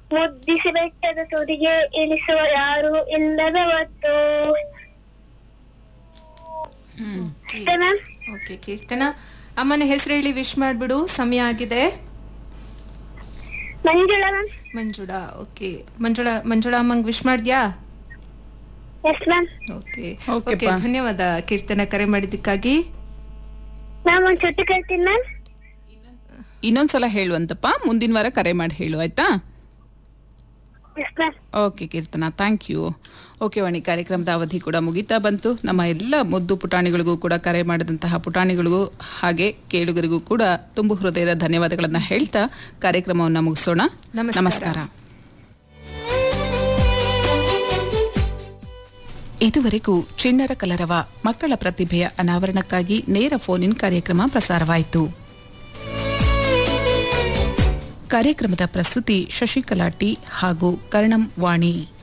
ಮುದ್ದಿಸಿ ಬೆಟ್ಟದ ತುದಿಗೆ ಇಳಿಸುವ ಯಾರು ಇಲ್ಲದ ಹೊತ್ತು ಅಷ್ಟೇ ಮ್ಯಾಮ್ ಓಕೆ ಕೀರ್ತನ ಅಮ್ಮನ ಹೆಸರು ಹೇಳಿ ವಿಶ್ ಮಾಡ್ಬಿಡು ಸಮಯ ಆಗಿದೆ ಮಂಜುಳಾ ಮ್ಯಾಮ್ ಮಂಜುಳಾ ಓಕೆ ಮಂಜುಳಾ ಮಂಜುಳಾ ಅಮ್ಮಂಗ್ ವಿಶ್ ಮಾಡ್ದ್ಯಾ yes ma'am okay Okay, okay ಪಾ. ಧನ್ಯವಾದ ಕೀರ್ತನ ಕರೆ ಮಾಡಿದ್ದಕ್ಕಾಗಿ ಮ್ಯಾಮ್ ಒಂದ್ ಚುಟ್ಟಿ ಕೇಳ್ತೀನಿ ಮ್ಯಾಮ್ ಇನ್ನೊಂದ್ಸಲ ಹೇಳುವಂತಪ್ಪ ಮುಂದಿನ ವಾರ ಕರೆ ಮಾಡಿ ಹೇಳು ಆಯ್ತಾ yes ma'am okay Keerthana thank you okay ವಾಣಿ ಕಾರ್ಯಕ್ರಮದ ಅವಧಿ ಕೂಡ ಮುಗಿತಾ ಬಂತು ನಮ್ಮ ಎಲ್ಲ ಮುದ್ದು ಪುಟಾಣಿಗಳಿಗೂ ಕೂಡ ಕರೆ ಮಾಡಿದಂತಹ ಪುಟಾಣಿಗಳಿಗೂ ಹಾಗೆ ಕೇಳುಗರಿಗೂ ಕೂಡ ತುಂಬು ಹೃದಯದ ಧನ್ಯವಾದಗಳನ್ನ ಹೇಳ್ತಾ ಕಾರ್ಯಕ್ರಮವನ್ನು ಮುಗಿಸೋಣ ನಮಸ್ಕಾರ. ನಮಸ್ಕಾರ ಇದುವರೆಗೂ ಚಿಣ್ಣರ ಕಲರವ ಮಕ್ಕಳ ಪ್ರತಿಭೆಯ ಅನಾವರಣಕ್ಕಾಗಿ ನೇರ ಫೋನ್ ಇನ್ ಕಾರ್ಯಕ್ರಮ ಪ್ರಸಾರವಾಯಿತು ಕಾರ್ಯಕ್ರಮದ ಪ್ರಸ್ತುತಿ ಶಶಿಕಲಾ ಟಿ ಹಾಗೂ ಕರ್ಣಂ ವಾಣಿ